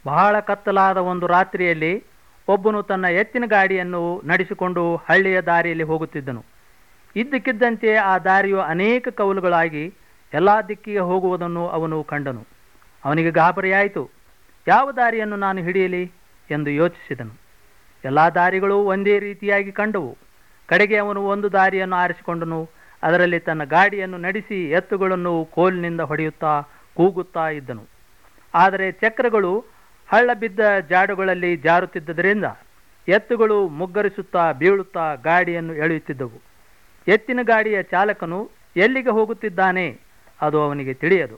ಬಹಳ ಕತ್ತಲಾದ ಒಂದು ರಾತ್ರಿಯಲ್ಲಿ ಒಬ್ಬನು ತನ್ನ ಎತ್ತಿನ ಗಾಡಿಯನ್ನು ನಡೆಸಿಕೊಂಡು ಹಳ್ಳಿಯ ದಾರಿಯಲ್ಲಿ ಹೋಗುತ್ತಿದ್ದನು ಇದ್ದಕ್ಕಿದ್ದಂತೆ ಆ ದಾರಿಯು ಅನೇಕ ಕವಲುಗಳಾಗಿ ಎಲ್ಲ ದಿಕ್ಕಿಗೆ ಹೋಗುವುದನ್ನು ಅವನು ಕಂಡನು ಅವನಿಗೆ ಗಾಬರಿಯಾಯಿತು ಯಾವ ದಾರಿಯನ್ನು ನಾನು ಹಿಡಿಯಲಿ ಎಂದು ಯೋಚಿಸಿದನು ಎಲ್ಲ ದಾರಿಗಳು ಒಂದೇ ರೀತಿಯಾಗಿ ಕಂಡವು ಕಡೆಗೆ ಅವನು ಒಂದು ದಾರಿಯನ್ನು ಆರಿಸಿಕೊಂಡನು ಅದರಲ್ಲಿ ತನ್ನ ಗಾಡಿಯನ್ನು ನಡೆಸಿ ಎತ್ತುಗಳನ್ನು ಕೋಲಿನಿಂದ ಹೊಡೆಯುತ್ತಾ ಕೂಗುತ್ತಾ ಇದ್ದನು ಆದರೆ ಚಕ್ರಗಳು ಹಳ್ಳ ಬಿದ್ದ ಜಾಡುಗಳಲ್ಲಿ ಜಾರುತ್ತಿದ್ದರಿಂದ ಎತ್ತುಗಳು ಮುಗ್ಗರಿಸುತ್ತಾ ಬೀಳುತ್ತಾ ಗಾಡಿಯನ್ನು ಎಳೆಯುತ್ತಿದ್ದವು ಎತ್ತಿನ ಗಾಡಿಯ ಚಾಲಕನು ಎಲ್ಲಿಗೆ ಹೋಗುತ್ತಿದ್ದಾನೆ ಅದು ಅವನಿಗೆ ತಿಳಿಯದು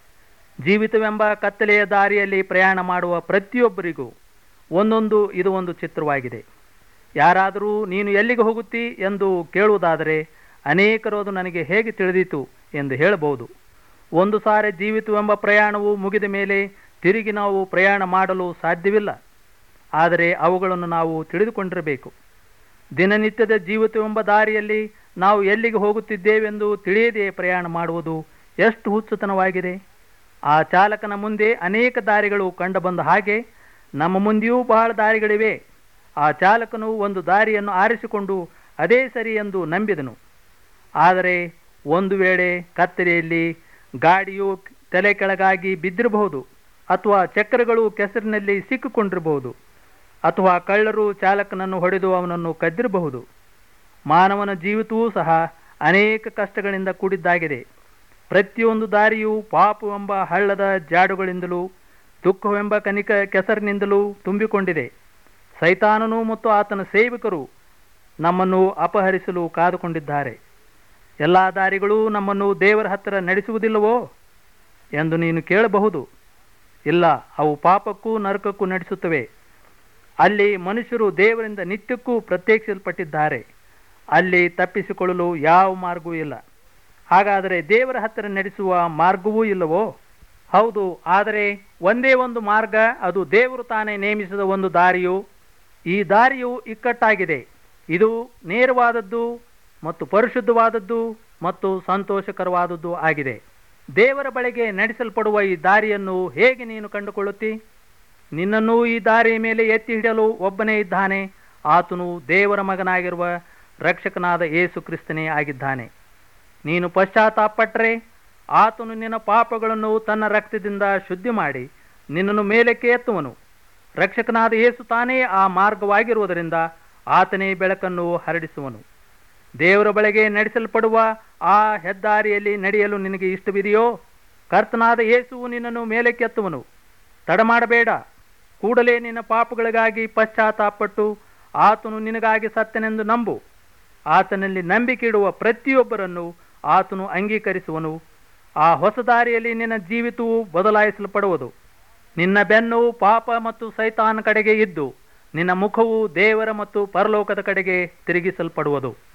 ಜೀವಿತವೆಂಬ ಕತ್ತಲೆಯ ದಾರಿಯಲ್ಲಿ ಪ್ರಯಾಣ ಮಾಡುವ ಪ್ರತಿಯೊಬ್ಬರಿಗೂ ಒಂದೊಂದು ಇದು ಒಂದು ಚಿತ್ರವಾಗಿದೆ ಯಾರಾದರೂ ನೀನು ಎಲ್ಲಿಗೆ ಹೋಗುತ್ತಿ ಎಂದು ಕೇಳುವುದಾದರೆ ಅನೇಕರು ಅದು ನನಗೆ ಹೇಗೆ ತಿಳಿದೀತು ಎಂದು ಹೇಳಬಹುದು ಒಂದು ಸಾರಿ ಜೀವಿತವೆಂಬ ಪ್ರಯಾಣವು ಮುಗಿದ ಮೇಲೆ ತಿರುಗಿ ನಾವು ಪ್ರಯಾಣ ಮಾಡಲು ಸಾಧ್ಯವಿಲ್ಲ ಆದರೆ ಅವುಗಳನ್ನು ನಾವು ತಿಳಿದುಕೊಂಡಿರಬೇಕು ದಿನನಿತ್ಯದ ಜೀವಿತವೆಂಬ ದಾರಿಯಲ್ಲಿ ನಾವು ಎಲ್ಲಿಗೆ ಹೋಗುತ್ತಿದ್ದೇವೆಂದು ತಿಳಿಯದೆ ಪ್ರಯಾಣ ಮಾಡುವುದು ಎಷ್ಟು ಹುಚ್ಚುತನವಾಗಿದೆ ಆ ಚಾಲಕನ ಮುಂದೆ ಅನೇಕ ದಾರಿಗಳು ಕಂಡುಬಂದ ಹಾಗೆ ನಮ್ಮ ಮುಂದೆಯೂ ಬಹಳ ದಾರಿಗಳಿವೆ ಆ ಚಾಲಕನು ಒಂದು ದಾರಿಯನ್ನು ಆರಿಸಿಕೊಂಡು ಅದೇ ಸರಿ ಎಂದು ನಂಬಿದನು ಆದರೆ ಒಂದು ವೇಳೆ ಕತ್ತಲೆಯಲ್ಲಿ ಗಾಡಿಯು ತಲೆ ಕೆಳಗಾಗಿ ಬಿದ್ದಿರಬಹುದು ಅಥವಾ ಚಕ್ರಗಳು ಕೆಸರಿನಲ್ಲಿ ಸಿಕ್ಕಿಕೊಂಡಿರಬಹುದು ಅಥವಾ ಕಳ್ಳರು ಚಾಲಕನನ್ನು ಹೊಡೆದು ಅವನನ್ನು ಕದ್ದಿರಬಹುದು ಮಾನವನ ಜೀವಿತವೂ ಸಹ ಅನೇಕ ಕಷ್ಟಗಳಿಂದ ಕೂಡಿದ್ದಾಗಿದೆ ಪ್ರತಿಯೊಂದು ದಾರಿಯು ಪಾಪವೆಂಬ ಹಳ್ಳದ ಜಾಡುಗಳಿಂದಲೂ ದುಃಖವೆಂಬ ಕನಿಕ ಕೆಸರಿನಿಂದಲೂ ತುಂಬಿಕೊಂಡಿದೆ ಸೈತಾನನು ಮತ್ತು ಆತನ ಸೇವಕರು ನಮ್ಮನ್ನು ಅಪಹರಿಸಲು ಕಾದುಕೊಂಡಿದ್ದಾರೆ ಎಲ್ಲ ದಾರಿಗಳೂ ನಮ್ಮನ್ನು ದೇವರ ಹತ್ತಿರ ನಡೆಸುವುದಿಲ್ಲವೋ ಎಂದು ನೀನು ಕೇಳಬಹುದು ಇಲ್ಲ ಅವು ಪಾಪಕ್ಕೂ ನರಕಕ್ಕೂ ನಡೆಸುತ್ತವೆ ಅಲ್ಲಿ ಮನುಷ್ಯರು ದೇವರಿಂದ ನಿತ್ಯಕ್ಕೂ ಪ್ರತ್ಯೇಕಿಸಲ್ಪಟ್ಟಿದ್ದಾರೆ ಅಲ್ಲಿ ತಪ್ಪಿಸಿಕೊಳ್ಳಲು ಯಾವ ಮಾರ್ಗವೂ ಇಲ್ಲ ಹಾಗಾದರೆ ದೇವರ ಹತ್ತಿರ ನಡೆಸುವ ಮಾರ್ಗವೂ ಇಲ್ಲವೋ ಹೌದು ಆದರೆ ಒಂದೇ ಒಂದು ಮಾರ್ಗ ಅದು ದೇವರು ತಾನೇ ನೇಮಿಸಿದ ಒಂದು ದಾರಿಯು ಈ ದಾರಿಯು ಇಕ್ಕಟ್ಟಾಗಿದೆ ಇದು ನೇರವಾದದ್ದು ಮತ್ತು ಪರಿಶುದ್ಧವಾದದ್ದು ಮತ್ತು ಸಂತೋಷಕರವಾದದ್ದು ಆಗಿದೆ ದೇವರ ಬಳಿಗೆ ನಡೆಸಲ್ಪಡುವ ಈ ದಾರಿಯನ್ನು ಹೇಗೆ ನೀನು ಕಂಡುಕೊಳ್ಳುತ್ತಿ ನಿನ್ನನ್ನೂ ಈ ದಾರಿಯ ಮೇಲೆ ಎತ್ತಿ ಹಿಡಿಯಲು ಒಬ್ಬನೇ ಇದ್ದಾನೆ ಆತನು ದೇವರ ಮಗನಾಗಿರುವ ರಕ್ಷಕನಾದ ಯೇಸು ಕ್ರಿಸ್ತನೇ ಆಗಿದ್ದಾನೆ ನೀನು ಪಶ್ಚಾತ್ತಾಪಟ್ಟರೆ ಆತನು ನಿನ್ನ ಪಾಪಗಳನ್ನು ತನ್ನ ರಕ್ತದಿಂದ ಶುದ್ಧಿ ಮಾಡಿ ನಿನ್ನನ್ನು ಮೇಲಕ್ಕೆ ಎತ್ತುವನು ರಕ್ಷಕನಾದ ಯೇಸು ತಾನೇ ಆ ಮಾರ್ಗವಾಗಿರುವುದರಿಂದ ಆತನೇ ಬೆಳಕನ್ನು ಹರಡಿಸುವನು ದೇವರ ಬಳಿಗೆ ನಡೆಸಲ್ಪಡುವ ಆ ಹೆದ್ದಾರಿಯಲ್ಲಿ ನಡೆಯಲು ನಿನಗೆ ಇಷ್ಟವಿದೆಯೋ ಕರ್ತನಾದ ಯೇಸುವು ನಿನ್ನನ್ನು ಮೇಲಕ್ಕೆತ್ತುವನು ತಡಮಾಡಬೇಡ ಕೂಡಲೇ ನಿನ್ನ ಪಾಪಗಳಿಗಾಗಿ ಪಶ್ಚಾತ್ತಾಪಟ್ಟು ಆತನು ನಿನಗಾಗಿ ಸತ್ಯನೆಂದು ನಂಬು ಆತನಲ್ಲಿ ನಂಬಿಕೆ ಇಡುವ ಪ್ರತಿಯೊಬ್ಬರನ್ನು ಆತನು ಅಂಗೀಕರಿಸುವನು ಆ ಹೊಸ ದಾರಿಯಲ್ಲಿ ನಿನ್ನ ಜೀವಿತವು ಬದಲಾಯಿಸಲ್ಪಡುವುದು ನಿನ್ನ ಬೆನ್ನು ಪಾಪ ಮತ್ತು ಸೈತಾನ ಕಡೆಗೆ ಇದ್ದು ನಿನ್ನ ಮುಖವು ದೇವರ ಮತ್ತು ಪರಲೋಕದ ಕಡೆಗೆ ತಿರುಗಿಸಲ್ಪಡುವುದು